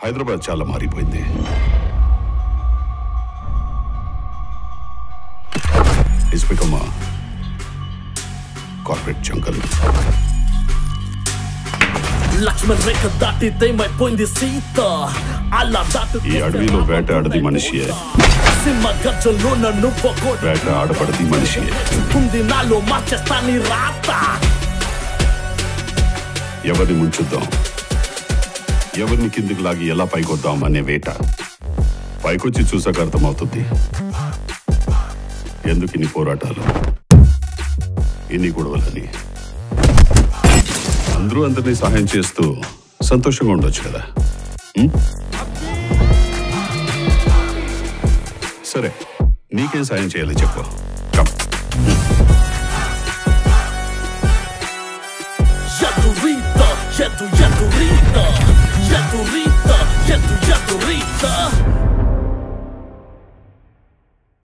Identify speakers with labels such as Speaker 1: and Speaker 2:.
Speaker 1: హైదరాబాద్ చాలా మారిపోయింది it's become corporate jungle
Speaker 2: Lakshman rekha దాటితే మైపోయింది సీత అలా దాటు
Speaker 1: ఈ అడవిలో వేటాడది మనిషియే.
Speaker 2: సింహ గర్జంలో నన్ను పొగొట్టు
Speaker 1: వేట ఆడపడది మనిషి
Speaker 2: ఉంది నాలో మార్చేస్తాని రాత
Speaker 1: ఎవరిని ముంచుద్దాం ఎవరిని కిందికి లాగి ఎలా పైకొద్దాం అనే వేట పైకొచ్చి చూసాక అర్థమవుతుంది ఎందుకు ఇన్ని పోరాటాలు ఇన్ని గొడవలని అందరూ అందరినీ సహాయం చేస్తూ సంతోషంగా ఉండొచ్చు కదా ఉం? సరే నీకేం సాయం చేయాలి చెప్పు కమ్
Speaker 2: ఎదురీత ఎదు ఎదురీత ఎదురీత ఎదు ఎదు